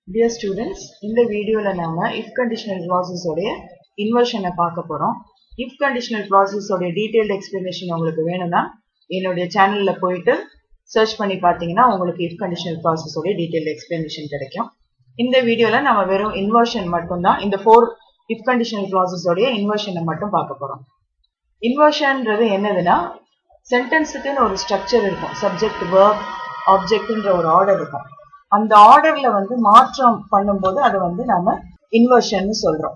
dear students இந்த வீடியோவில் நாம இஃப் கண்டிஷனல் clauses உடைய இன்வர்ஷனை பார்க்க போகிறோம் இஃப் கண்டிஷனல் clauses உடைய டீட்டெயில்டு எக்ஸ்பிளனேஷன் உங்களுக்கு வேணும்னா என்னுடைய சேனலில் போயிட்டு சர்ச் பண்ணி பார்த்தீங்கன்னா உங்களுக்கு இஃப் கண்டிஷனல் clauses உடைய டீட்டெயில்டு எக்ஸ்பிளனேஷன் கிடைக்கும் இந்த வீடியோவில் நம்ம வெறும் இன்வர்ஷன் மட்டும்தான் இந்த ஃபோர் இஃப் கண்டிஷனல் clauses உடைய இன்வர்ஷனை மட்டும் பார்க்க போகிறோம் இன்வர்ஷன்ன்றது என்னதுன்னா சென்டென்ஸுக்குன்னு ஒரு ஸ்ட்ரக்சர் இருக்கும் சப்ஜெக்ட் வேர்ப் ஆப்ஜெக்ட்ன்ற ஒரு ஆர்டர் இருக்கும் அந்த ஆர்டர்ல வந்து மாற்றம் பண்ணும்போது அதை வந்து நாம இன்வர்ஷன் சொல்றோம்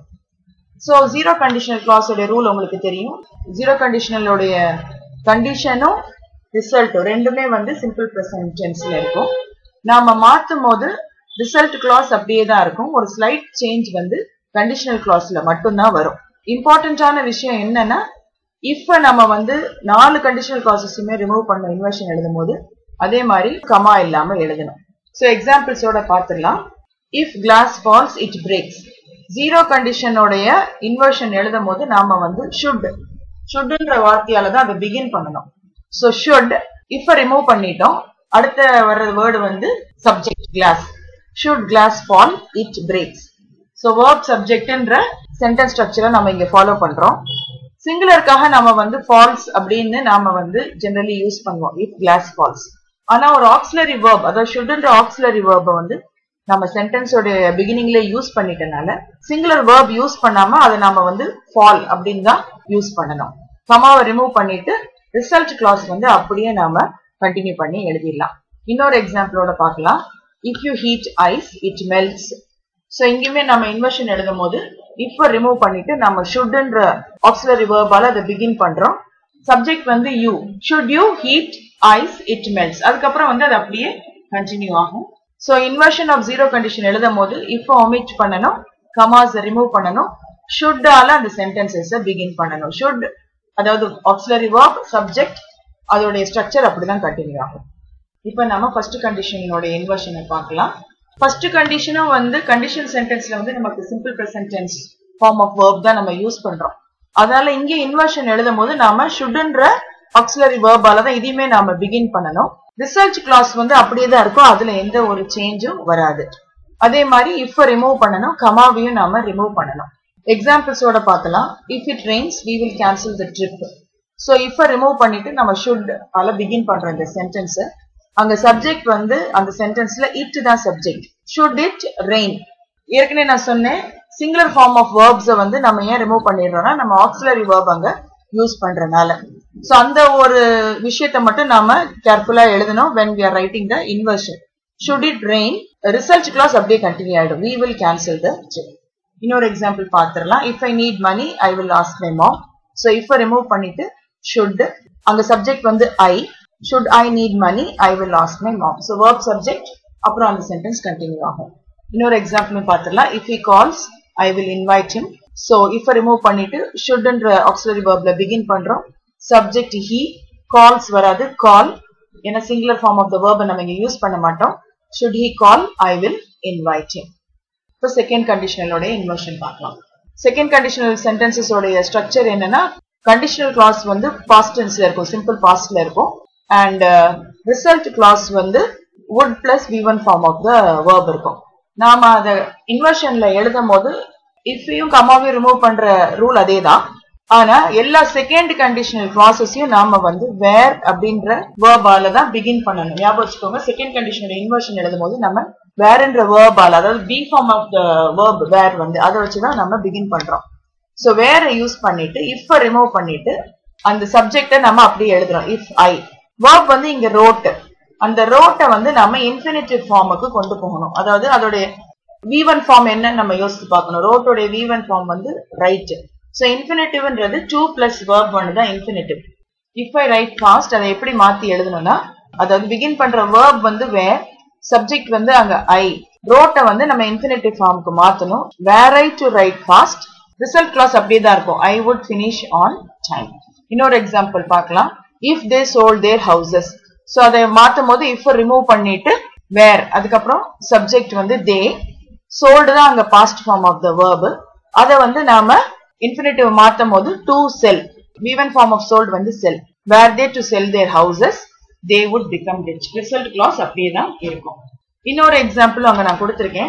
ஸோ ஜீரோ கண்டிஷனல் கிளாஸோட ரூல் உங்களுக்கு தெரியும் ஜீரோ கண்டிஷனலோடைய கண்டிஷனும் ரிசல்ட்டும் ரெண்டுமே வந்து சிம்பிள் ப்ரெசன்ட் டென்ஸ்ல இருக்கும் நாம மாற்றும் போது ரிசல்ட் கிளாஸ் அப்படியே தான் இருக்கும் ஒரு ஸ்லைட் சேஞ்ச் வந்து கண்டிஷனல் கிளாஸ்ல மட்டும்தான் வரும் இம்பார்ட்டன்டான விஷயம் என்னன்னா இஃப் நம்ம வந்து நாலு கண்டிஷனல் கிளாஸஸுமே ரிமூவ் பண்ண இன்வர்ஷன் எழுதும் போது அதே மாதிரி கமா இல்லாம எழுதணும் ஸோ எக்ஸாம்பிள்ஸோட பார்த்துடலாம் if clause falls it breaks zero கண்டிஷனோடைய இன்வர்ஷன் எழுதும் போது நாம வந்து ஷுட் ஷுட்ன்ற வார்த்தையால தான் அதை பிகின் பண்ணணும் ஸோ ஷுட் இஃப் ரிமூவ் பண்ணிட்டோம் அடுத்த வர்ற வேர்டு வந்து subject clause should clause fall it breaks so verb சப்ஜெக்ட்ன்ற சென்டென்ஸ் ஸ்ட்ரக்சரை நம்ம இங்க ஃபாலோ பண்றோம் சிங்குலருக்காக நம்ம வந்து ஃபால்ஸ் அப்படின்னு நாம வந்து ஜெனரலி யூஸ் பண்ணுவோம் இஃப் கிளாஸ் ஃபால்ஸ் ஆனா ஒரு ஆக்சிலரி வேர்ப் அதாவது ஷுட்ன்ற ஆக்சிலரி வேர்பை வந்து நம்ம சென்டென்ஸோட பிகினிங்ல யூஸ் பண்ணிட்டனால சிங்குலர் வேர்ப் யூஸ் பண்ணாம அதை நாம வந்து ஃபால் அப்படின்னு தான் யூஸ் பண்ணணும் கமாவை ரிமூவ் பண்ணிட்டு ரிசல்ட் கிளாஸ் வந்து அப்படியே நாம கண்டினியூ பண்ணி எழுதிடலாம் இன்னொரு எக்ஸாம்பிளோட பார்க்கலாம் if you heat ice it melts so இங்கேயுமே நம்ம இன்வர்ஷன் எழுதும் போது இஃப் ரிமூவ் பண்ணிட்டு நம்ம ஷுட்ன்ற ஆக்சிலரி வேர்பால அதை பிகின் பண்றோம் சப்ஜெக்ட் வந்து you should you heat ice it melts அதுக்கப்புறம் வந்து அது அப்படியே கண்டினியூ ஆகும் so inversion of zero condition எழுதும் போது இஃப் ஒமிட் பண்ணணும் கமாஸ் ரிமூவ் பண்ணணும் ஷுட்டால அந்த சென்டென்சஸ் பிகின் பண்ணணும் ஷுட் அதாவது ஆக்சிலரி வேர்ப் சப்ஜெக்ட் அதோடைய ஸ்ட்ரக்சர் அப்படிதான் கண்டினியூ ஆகும் இப்போ நம்ம ஃபர்ஸ்ட் கண்டிஷனோட இன்வர்ஷனை பார்க்கலாம் ஃபர்ஸ்ட் கண்டிஷனும் வந்து கண்டிஷன் சென்டென்ஸ்ல வந்து நமக்கு simple present tense form of verb தான் நம்ம யூஸ் பண்றோம் அதனால இங்கே இன்வர்ஷன் எழுதும் போது நாம ஷுட்ன்ற ஆக்சிலரி வேர்பால தான் இதையுமே நாம பிகின் பண்ணணும் ரிசல்ட் கிளாஸ் வந்து அப்படியே தான் இருக்கும் அதுல எந்த ஒரு சேஞ்சும் வராது அதே மாதிரி இஃப் ரிமூவ் பண்ணணும் கமாவையும் நாம ரிமூவ் பண்ணணும் எக்ஸாம்பிள்ஸோட பார்க்கலாம் if it rains we will cancel the trip so if remove பண்ணிட்டு நம்ம ஷுட் ஆல பிகின் பண்றோம் இந்த சென்டென்ஸ் அங்க சப்ஜெக்ட் வந்து அந்த சென்டென்ஸ்ல இட் தான் சப்ஜெக்ட் ஷுட் இட் ரெயின் ஏற்கனவே நான் சொன்னேன் சிங்குலர் ஃபார்ம் ஆஃப் வேர்ப்ஸை வந்து நம்ம ஏன் ரிமூவ் பண்ணிடுறோம்னா நம்ம ஆக்சிலரி வேர்ப் அங்க யூஸ் பண்றதுனால ஸோ அந்த ஒரு விஷயத்த மட்டும் நாம கேர்ஃபுல்லா எழுதணும் when we are writing the inversion should it rain result class அப்படியே கண்டினியூ ஆயிடும் வி வில் கேன்சல் த இன்னொரு எக்ஸாம்பிள் பார்த்துடலாம் if I need money I will ask my mom so if remove பண்ணிட்டு ஷுட் அங்க சப்ஜெக்ட் வந்து I should I need money I will ask my mom so verb subject அப்புறம் அந்த sentence continue ஆகும் இன்னொரு example பார்த்துடலாம் if he calls I will invite him so if remove பண்ணிட்டு ஷுட்ன்ற ஆக்சிலரி வேர்ப்ல பிகின் பண்றோம் சப்ஜெக்ட் ஹி கால்ஸ் வராது கால் ஏன்னா சிங்குலர் ஃபார்ம் ஆஃப் த வேர்பை நம்ம இங்க யூஸ் பண்ண மாட்டோம் should he call I will invite him இப்போ செகண்ட் கண்டிஷனலோட இன்வர்ஷன் பார்க்கலாம் செகண்ட் கண்டிஷனல் சென்டென்சஸோடைய ஸ்ட்ரக்சர் என்னன்னா கண்டிஷனல் கிளாஸ் வந்து பாஸ்ட் டென்ஸ்ல இருக்கும் சிம்பிள் பாஸ்ட்ல இருக்கும் அண்ட் ரிசல்ட் கிளாஸ் வந்து would plus V one form of the verb இருக்கும் நாம அதை இன்வர்ஷன்ல எழுதும் போது இஃபையும் கமாவையும் ரிமூவ் பண்ற ரூல் அதே தான் ஆனா எல்லா செகண்ட் கண்டிஷனல் கிளாஸஸையும் நாம வந்து வேர் அப்படின்ற வேர்பால தான் பிகின் பண்ணணும் ஞாபகம் வச்சுக்கோங்க செகண்ட் கண்டிஷனோட இன்வர்ஷன் எழுதும் போது நம்ம வேர்ன்ற வேர்பால் அதாவது B form of the verb were வந்து அதை வச்சுதான் நம்ம பிகின் பண்றோம் ஸோ வேரை யூஸ் பண்ணிட்டு இஃப் ரிமூவ் பண்ணிட்டு அந்த சப்ஜெக்டை நம்ம அப்படியே எழுதுறோம் இஃப் ஐ வேர்ப் வந்து இங்க ரோட் அந்த ரோட்டை வந்து நம்ம இன்ஃபினிட்டிவ் ஃபார்முக்கு கொண்டு போகணும் அதாவது அதோடைய வி ஒன் ஃபார்ம் என்னன்னு நம்ம யோசிச்சு பார்க்கணும் ரோட்டோடைய வி ஒன் ஃபார்ம் வந்து ரைட் ஸோ இன்ஃபினிட்டிவ்ன்றது டூ பிளஸ் வேர்ப் ஒன்று தான் infinitive if I write fast அதை எப்படி மாத்தி எழுதணும்னா அதாவது பிகின் பண்ற வேர்ப் வந்து வேர் சப்ஜெக்ட் வந்து அங்க ஐ ரோட்டை வந்து நம்ம இன்ஃபினிட்டிவ் ஃபார்முக்கு மாத்தணும் were I to write fast result class அப்படியே தான் இருக்கும் I would finish on time இன்னொரு எக்ஸாம்பிள் பார்க்கலாம் if they sold their houses so அதை மாற்றும் போது இஃப் ரிமூவ் பண்ணிட்டு வேர் அதுக்கப்புறம் சப்ஜெக்ட் வந்து தே சோல்டு தான் அங்க past form of the verb அதை வந்து நாம இன்ஃபினிட்டிவ் மாற்றும் போது டு செல் வீவன் ஃபார்ம் ஆஃப் சோல்டு வந்து sell were they to sell their houses they would become rich result class அப்படியே தான் இருக்கும் இன்னொரு எக்ஸாம்பிள் அங்க நான் கொடுத்திருக்கேன்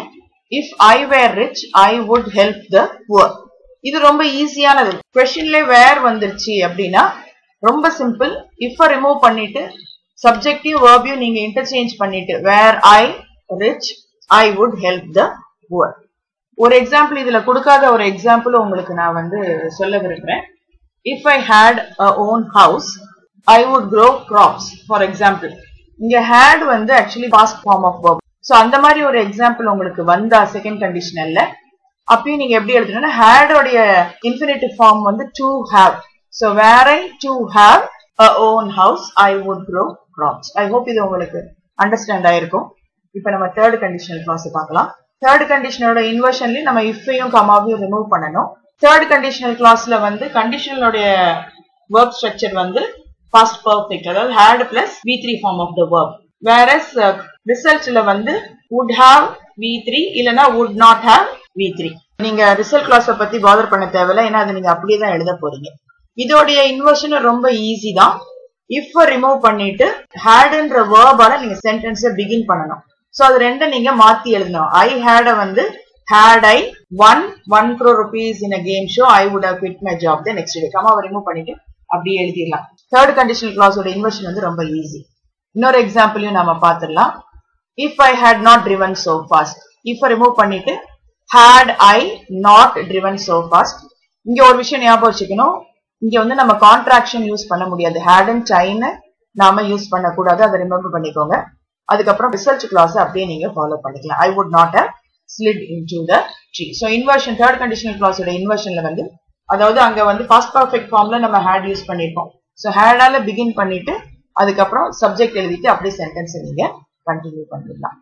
if I were rich I would help the poor இது ரொம்ப ஈஸியானது கொஸ்டின்ல வேர் வந்துருச்சு அப்படின்னா ரொம்ப சிம்பிள் இஃப் ரிமூவ் பண்ணிட்டு சப்ஜெக்டிவ் வேர்பியும் நீங்க இன்டர்சேஞ்ச் பண்ணிட்டு வேர் ஐ rich I would help the poor ஒரு எக்ஸாம்பிள் இதுல கொடுக்காத ஒரு எக்ஸாம்பிள் உங்களுக்கு நான் வந்து சொல்ல விரும்புறேன் if I had a own house I would grow crops for example இங்க ஹேட் வந்து actually past form of verb so அந்த மாதிரி ஒரு எக்ஸாம்பிள் உங்களுக்கு வந்தா செகண்ட் கண்டிஷனல்ல அப்பயும் நீங்க எப்படி எழுதணும்னா ஹேடோடைய இன்ஃபினிட்டிவ் ஃபார்ம் வந்து to have so were I to have a own house I would grow crops I hope இது உங்களுக்கு அண்டர்ஸ்டாண்ட் ஆயிருக்கும் இப்போ நம்ம தேர்ட் கண்டிஷனல் கிளாஸ் பார்க்கலாம் தேர்ட் கண்டிஷனோட இன்வர்ஷன்லயும் நம்ம இஃபையும் கமாவையும் ரிமூவ் பண்ணணும் தேர்ட் கண்டிஷனல் கிளாஸ்ல வந்து கண்டிஷனலோடைய ஒர்க் ஸ்ட்ரக்சர் வந்து பாஸ்ட் பர்ஃபெக்ட் அதாவது had plus V three form of the verb whereas ரிசல்ட்ல வந்து வுட் ஹாவ் வி த்ரீ இல்லைன்னா would not have V three நீங்க ரிசல்ட் கிளாஸை பத்தி பாதர் பண்ண தேவையில்ல ஏன்னா அதை நீங்க அப்படியே தான் எழுத போறீங்க இதோடைய இன்வர்ஷனும் ரொம்ப ஈஸி தான் இஃப் ரிமூவ் பண்ணிட்டு ஹேடுன்ற வேர்பால நீங்க சென்டென்ஸை பிகின் பண்ணணும் ஸோ அது ரெண்டும் நீங்க மாத்தி எழுதணும் ஐ ஹேட வந்து had I won one crore rupees in a game show I would have quit my job the next day கமாவை ரிமூவ் பண்ணிட்டு அப்படியே எழுதிடலாம் தேர்ட் கண்டிஷனல் கிளாஸோட இன்வர்ஷன் வந்து ரொம்ப ஈஸி இன்னொரு எக்ஸாம்பிளையும் நாம பார்த்துடலாம் if I had not driven so fast if remove பண்ணிட்டு had I not driven so fast இங்க ஒரு விஷயம் ஞாபகம் வச்சுக்கணும் இங்க வந்து நம்ம கான்ட்ராக்ஷன் யூஸ் பண்ண முடியாது ஹேட் அண்ட் டைன்னு நாம யூஸ் பண்ணக்கூடாது அதை ரிமெம்பர் பண்ணிக்கோங்க அதுக்கப்புறம் ரிசல்ட் கிளாஸ் அப்படியே நீங்க ஃபாலோ பண்ணிக்கலாம் I would not have slid into the tree so inversion third conditional கிளாஸோட இன்வர்ஷன்ல வந்து அதாவது அங்க வந்து பாஸ்ட் பர்ஃபெக்ட் ஃபார்ம்ல நம்ம ஹேட் யூஸ் பண்ணிருக்கோம் ஸோ ஹேடால பிகின் பண்ணிட்டு அதுக்கப்புறம் சப்ஜெக்ட் எழுதிட்டு அப்படியே சென்டென்ஸ் நீங்க கண்டினியூ பண்ணிடலாம்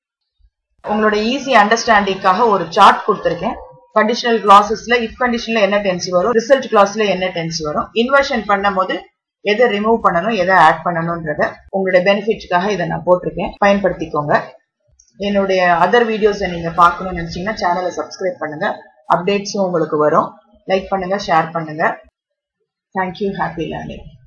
உங்களோட ஈஸி அண்டர்ஸ்டாண்டிங்காக ஒரு சார்ட் கொடுத்துருக்கேன் கண்டிஷனல் கிளாஸஸ்ல இஃப் கண்டிஷன்ல என்ன டென்ஸ் வரும் ரிசல்ட் கிளாஸ்ல என்ன டென்ஸ் வரும் இன்வர்ஷன் பண்ணும் போது எதை ரிமூவ் பண்ணணும் எதை ஆட் பண்ணணும்ன்றத உங்களோட பெனிஃபிட்ஸ்க்காக இதை நான் போட்டிருக்கேன் பயன்படுத்திக்கோங்க என்னுடைய அதர் வீடியோஸை நீங்க பார்க்கணும்னு நினைச்சீங்கன்னா சேனலை சப்ஸ்கிரைப் பண்ணுங்க அப்டேட்ஸும் உங்களுக்கு வரும் லைக் பண்ணுங்க ஷேர் பண்ணுங்க தேங்க்யூ ஹாப்பி லேர்னிங்